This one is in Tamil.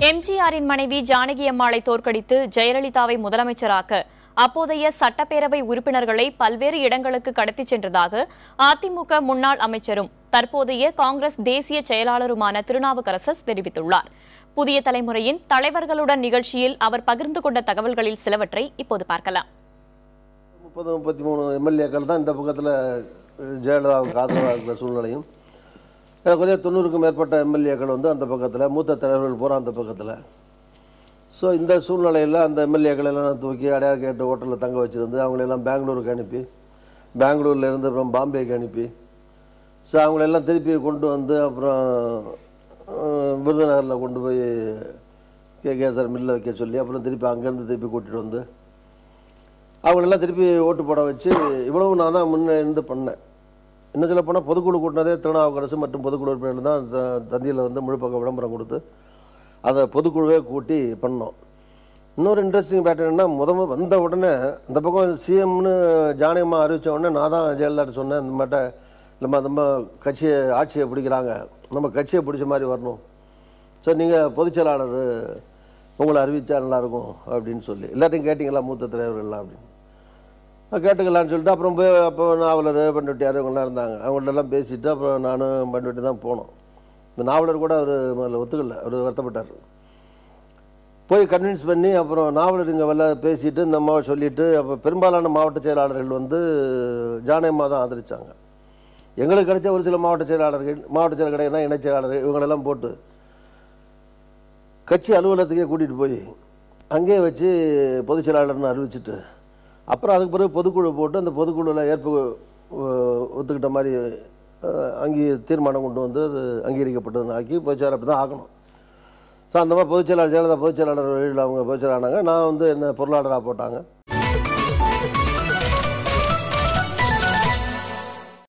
எம்ஜிஆரின் மனைவி ஜானகி அம்மாளை தோற்கடித்து ஜெயலலிதாவை முதலமைச்சராக்க அப்போதைய சட்டப்பேரவை உறுப்பினர்களை பல்வேறு இடங்களுக்கு கடத்திச் சென்றதாக அதிமுக முன்னாள் அமைச்சரும் தற்போதைய காங்கிரஸ் தேசிய செயலாளருமான திருநாவுக்கரசர் தெரிவித்துள்ளார் புதிய தலைமுறையின் தலைவர்களுடன் நிகழ்ச்சியில் அவர் பகிர்ந்து கொண்ட தகவல்களில் சிலவற்றை இப்போது பார்க்கலாம் முப்பது முப்பத்தி மூணு எம்எல்ஏக்கள் தான் இந்த பக்கத்தில் ஜெயலலிதாவுக்கு ஆதரவாக இருக்கிற சூழ்நிலையும் குறைய தொண்ணூறுக்கும் மேற்பட்ட எம்எல்ஏக்கள் வந்து அந்த பக்கத்தில் மூத்த தலைவர்கள் பூரா அந்த பக்கத்தில் ஸோ இந்த சூழ்நிலையில் அந்த எம்எல்ஏக்கள் எல்லாம் தூக்கி அடையாள கேட்டு ஹோட்டலில் தங்க வச்சுருந்து அவங்களெல்லாம் பெங்களூருக்கு அனுப்பி பெங்களூர்ல இருந்து அப்புறம் பாம்பேக்கு அனுப்பி ஸோ அவங்களெல்லாம் திருப்பி கொண்டு வந்து அப்புறம் அஹ், விருதுநகரில் கொண்டு போய் கே கேசர் மில்லில் வைக்க சொல்லி அப்புறம் திருப்பி அங்கேருந்து திருப்பி கூட்டிகிட்டு வந்து அவங்களெல்லாம் திருப்பி ஓட்டு போட வச்சு இவ்வளவு நான் தான் முன்னே இருந்து பண்ணேன் இன்னும் சொல்ல போனால் பொதுக்குழு கூட்டினதே திருநாவுக்கரசு மற்றும் பொதுக்குழு உறுப்பினர்கள் தான் த- தந்தியில் வந்து முழுப்பக்க விளம்பரம் கொடுத்து அதை பொதுக்குழுவே கூட்டி பண்ணோம் இன்னொரு இன்ட்ரெஸ்டிங் பேட்டர் என்ன முத முத வந்த உடனே இந்த பக்கம் சிஎம்னு ஜானகம்மா அறிவித்த உடனே நான் தான் ஜெயலலிதாட்ட சொன்னேன் இந்த மாட்ட நம்ம நம்ம கட்சியை ஆட்சியை பிடிக்கிறாங்க நம்ம கட்சியை பிடிச்ச மாதிரி வரணும் ஸோ நீங்கள் பொதுச் செயலாளர் உங்களை அறிவித்தா நல்லாயிருக்கும் அப்படின்னு சொல்லி எல்லாத்தையும் கேட்டிங்களா மூத்த தலைவர்கள்லாம் அப்படின்னு நான் கேட்டுக்கலான்னு சொல்லிட்டு அப்புறம் போய் அப்போ நாவலர் பண்டுட்டியார் இவங்கெல்லாம் இருந்தாங்க அவங்கள்ட்டெல்லாம் பேசிட்டு அப்புறம் நானும் பண்டுட்டி தான் போனோம் இந்த நாவலர் கூட அவர் முதல்ல ஒத்துக்கல அவர் வருத்தப்பட்டார் போய் கன்வின்ஸ் பண்ணி அப்புறம் நாவலர் இங்கே வெளில பேசிட்டு இந்த அம்மாவை சொல்லிட்டு அப்போ பெரும்பாலான மாவட்ட செயலாளர்கள் வந்து ஜானகம்மா தான் ஆதரிச்சாங்க எங்களுக்கு கிடைச்ச ஒரு சில மாவட்ட செயலாளர்கள் மாவட்ட செயலர் கிடையாது இணைச் செயலாளர் இவங்களெல்லாம் போட்டு கட்சி அலுவலகத்துக்கே கூட்டிகிட்டு போய் அங்கேயே வச்சு பொதுச் செயலாளர்னு அறிவிச்சிட்டு அப்புறம் அதுக்கு பிறகு பொதுக்குழு போட்டு அந்த பொதுக்குழுவில் ஏற்பு அஹ், ஒத்துக்கிட்ட மாதிரி அஹ், அங்கே தீர்மானம் கொண்டு வந்து அது அங்கீகரிக்கப்பட்டதுன்னு ஆக்கி பொதுச் செயலாளர் அப்படி தான் ஆக்கணும் ஸோ அந்த மாதிரி பொதுச் செயலாளர் ஜெயலலிதா பொதுச் செயலாளர் வழியில் அவங்க பொதுச் செயலாளர் ஆனாங்க நான் வந்து என்ன பொருளாளராக போட்டாங்க